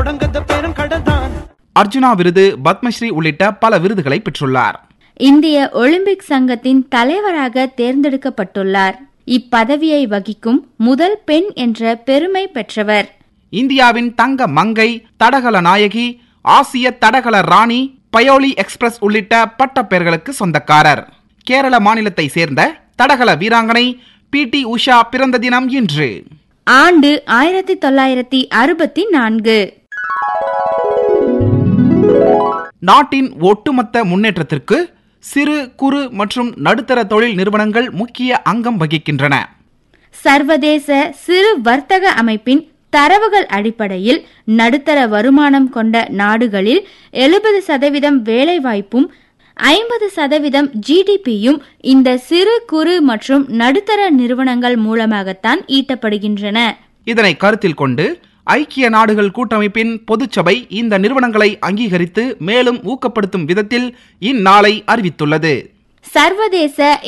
தொடங்கத பெருங்கடல் தான் அர்ஜுனா விருது பத்மஸ்ரீ உள்ளிட்ட பல விருதுகளை பெற்றுள்ளார் இந்திய ஒலிம்பிக் சங்கத்தின் தலைவராக தேர்ந்தெடுக்கப்பட்டுள்ளார் இப்பதவியை வகிக்கும் முதல் பெண் என்ற பெருமை பெற்றவர் இந்தியாவின் தங்க மங்கை தடகள நாயகி ஆசிய தடகள ராணி பயோலி எக்ஸ்பிரஸ் உள்ளிட்ட பட்டப்பெயர்களுக்கு சொந்தக்காரர் கேரள மாநிலத்தை சேர்ந்த தடகள வீராங்கனை பி டி உஷா பிறந்த தினம் இன்று ஆண்டு ஆயிரத்தி தொள்ளாயிரத்தி அறுபத்தி நான்கு நாட்டின் ஒட்டுமொத்த முன்னேற்றத்திற்கு சிறு குறு மற்றும் நடுத்தர தொழில் நிறுவனங்கள் முக்கிய அங்கம் வகிக்கின்றன சர்வதேச சிறு வர்த்தக அமைப்பின் தரவுகள் அடிப்படையில் நடுத்தர வருமானம் கொண்ட நாடுகளில் எழுபது சதவீதம் வேலைவாய்ப்பும் ஐம்பது சதவீதம் ஜிடிபியும் இந்த சிறு குறு மற்றும் நடுத்தர நிறுவனங்கள் மூலமாகத்தான் ஈட்டப்படுகின்றன இதனை கருத்தில் கொண்டு ஐக்கிய நாடுகள் கூட்டமைப்பின் பொதுச்சபை இந்த நிறுவனங்களை அங்கீகரித்து மேலும் ஊக்கப்படுத்தும் விதத்தில் இந்நாளை அறிவித்துள்ளது சர்வதேச